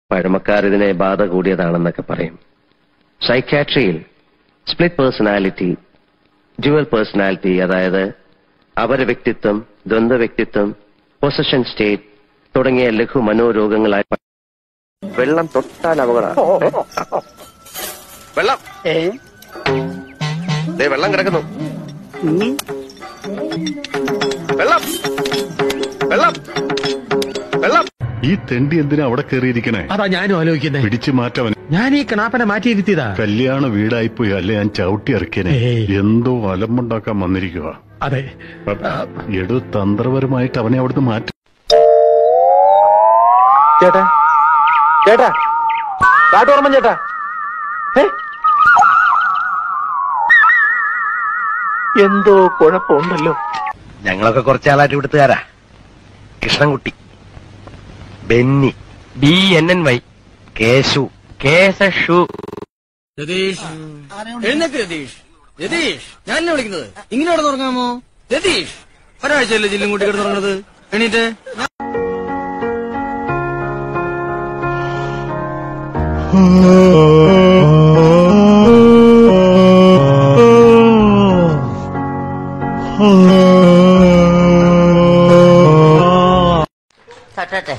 പഴമക്കാർ ഇതിനെ ബാധ കൂടിയതാണെന്നൊക്കെ പറയും സൈക്കാട്രിയിൽ സ്പ്ലിറ്റ് പേഴ്സണാലിറ്റി ഡ്യുവൽ പേഴ്സണാലിറ്റി അതായത് അപര വ്യക്തിത്വം ദ്വന്ദ്വ വ്യക്തിത്വം പൊസഷൻ സ്റ്റേറ്റ് തുടങ്ങിയ ലഘു മനോരോഗങ്ങളായി വെള്ളം തൊട്ടാൽ അപകട വെള്ളം ദേ വെള്ളം കിടക്കുന്നു വെള്ളം വെള്ളം വെള്ളം ഈ തെണ്ടി എന്തിനാ അവിടെ കയറിയിരിക്കണേ അതാ ഞാനും ആലോചിക്കുന്നേ പിടിച്ചു മാറ്റവൻ ഞാൻ ഈ കണാപ്പനെ മാറ്റിയിരുത്തിയതാ കല്യാണ വീടായിപ്പോയി അല്ലെ ഞാൻ ചവിട്ടി ഇറക്കിയനെ ഏയ്. എന്തോ അലമ്പുണ്ടാക്കാൻ വന്നിരിക്കുക അതെ എടു തന്ത്രപരമായിട്ട് അവനെ അവിടുന്ന് മാറ്റി ചേട്ടാ ചേട്ടാ കാട്ടോർമ്മൻ ചേട്ടാ ഏ? എന്തോ കുഴപ്പമുണ്ടല്ലോ ഞങ്ങളൊക്കെ കുറച്ചാളായിട്ട് ഇവിടുത്തുകാരാ Krishnankutty Benny B N N Y Keshu Keshu Ratheesh എഴുന്നേക്ക് രതീഷ് രതീഷ് ഞാൻ എന്നെ വിളിക്കുന്നത് ഇങ്ങനെ കിടന്ന് ഉറങ്ങാമോ രതീഷ് ഒരാഴ്ചയല്ലേ ജില്ലും കൂട്ടി കിടന്ന് ഉറങ്ങുന്നത് എണീറ്റ് തട്ടട്ടെ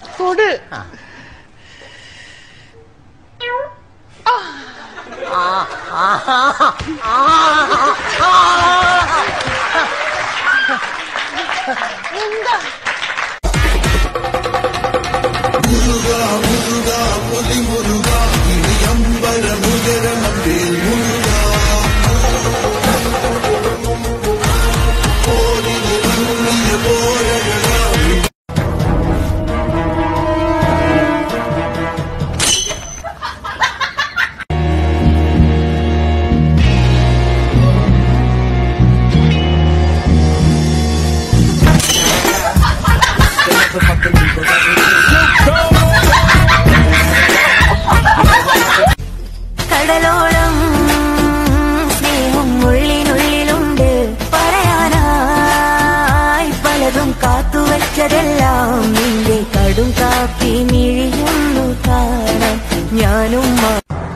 കടലോളം സ്നേഹം ഉള്ളിനുള്ളിലുണ്ട് പറയാനായി പലതും കാത്തുവച്ചതെല്ലാം നിന്റെ കടും കാപ്പി മിഴിയുന്നു കാണാൻ ഞാനും മാ-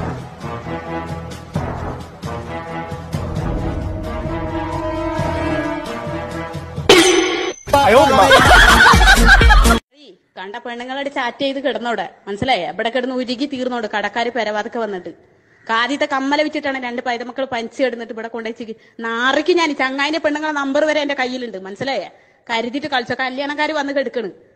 കണ്ട പെണ്ണുങ്ങളോട് ചാറ്റ് ചെയ്ത് കിടന്നോടെ മനസ്സിലായേ ഇവിടെ കിടന്ന് ഉരുകി തീർന്നോട് കടക്കാര് പെരവാതൊക്കെ വന്നിട്ട് കാദ്യത്തെ കമ്മല വിറ്റിട്ടാണ് രണ്ട് പൈതമക്കൾ പഞ്ച് കിടന്നിട്ട് ഇവിടെ കൊണ്ടുവച്ച് നാറിക്ക് ഞാൻ ചങ്ങായിന്റെ പെണ്ണുങ്ങളെ നമ്പർ വരെ എന്റെ കയ്യിലുണ്ട് മനസ്സിലായേ കരുതിയിട്ട് കളിച്ച കല്യാണക്കാര് വന്ന് കെടുക്കണ്